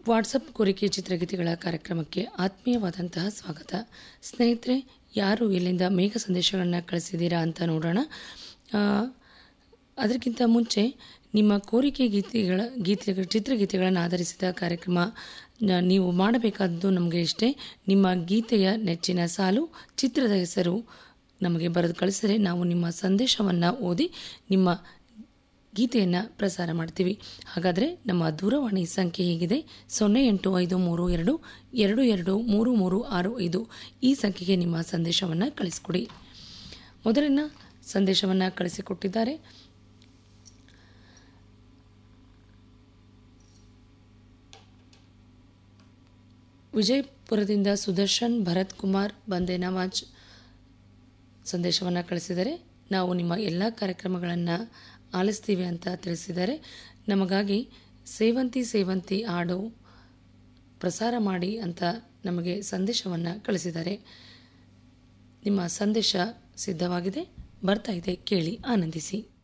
WhatsApp ಕೋರಿಕೆ ಚಿತ್ರಗೀತೆಗಳ ಕಾರ್ಯಕ್ರಮಕ್ಕೆ ಆತ್ಮೀಯವಾದಂತಹ ಸ್ವಾಗತ ಸ್ನೇಹಿತರೆ ಯಾರು ಎಲ್ಲಿಂದ ಮೇಘ ಸಂದೇಶಗಳನ್ನು ಕಳಿಸಿದ್ದೀರಾ ಅಂತ ನೋಡೋಣ ಆ, ಅದಕ್ಕಿಂತ ಮುಂಚೆ ನಿಮ್ಮ ಕೋರಿಕೆ ಗೀತೆಗಳ ಗೀತೆ ಚಿತ್ರಗೀತೆಗಳನ್ನು ಆಧರಿಸಿದ ಕಾರ್ಯಕ್ರಮ ನ- ನೀವು ಮಾಡಬೇಕಾದ್ದು ನಮಗೆ ಇಷ್ಟೇ ನಿಮ್ಮ ಗೀತೆಯ ನೆಚ್ಚಿನ ಸಾಲು ಚಿತ್ರದ ಹೆಸರು ನಮಗೆ ಬರೆದು ಕಳಿಸಿದರೆ ನಾವು ನಿಮ್ಮ ಸಂದೇಶವನ್ನು ಓದಿ ನಿಮ್ಮ ಗೀತೆಯನ್ನು ಪ್ರಸಾರ ಮಾಡ್ತೀವಿ ಹಾಗಾದರೆ ನಮ್ಮ ದೂರವಾಣಿ ಸಂಖ್ಯೆ ಹೀಗಿದೆ ಸೊನ್ನೆ ಎಂಟು ಐದು ಮೂರು ಎರಡು ಎರಡು ಎರಡು ಮೂರು ಮೂರು ಆರು ಐದು ಈ ಸಂಖ್ಯೆಗೆ ನಿಮ್ಮ ಸಂದೇಶವನ್ನು ಕಳಿಸ್ಕೊಡಿ ಮೊದಲಿನ ಸಂದೇಶವನ್ನು ಕಳಿಸಿಕೊಟ್ಟಿದ್ದಾರೆ ವಿಜಯಪುರದಿಂದ ಸುದರ್ಶನ್ ಭರತ್ ಕುಮಾರ್ ಬಂದೆ ನವಾಜ್ ಸಂದೇಶವನ್ನು ಕಳಿಸಿದರೆ ನಾವು ನಿಮ್ಮ ಎಲ್ಲ ಕಾರ್ಯಕ್ರಮಗಳನ್ನು ಆಲಿಸ್ತೀವಿ ಅಂತ ತಿಳಿಸಿದ್ದಾರೆ ನಮಗಾಗಿ ಸೇವಂತಿ ಸೇವಂತಿ ಹಾಡು ಪ್ರಸಾರ ಮಾಡಿ ಅಂತ ನಮಗೆ ಸಂದೇಶವನ್ನು ಕಳಿಸಿದ್ದಾರೆ ನಿಮ್ಮ ಸಂದೇಶ ಸಿದ್ಧವಾಗಿದೆ ಬರ್ತಾ ಇದೆ ಕೇಳಿ ಆನಂದಿಸಿ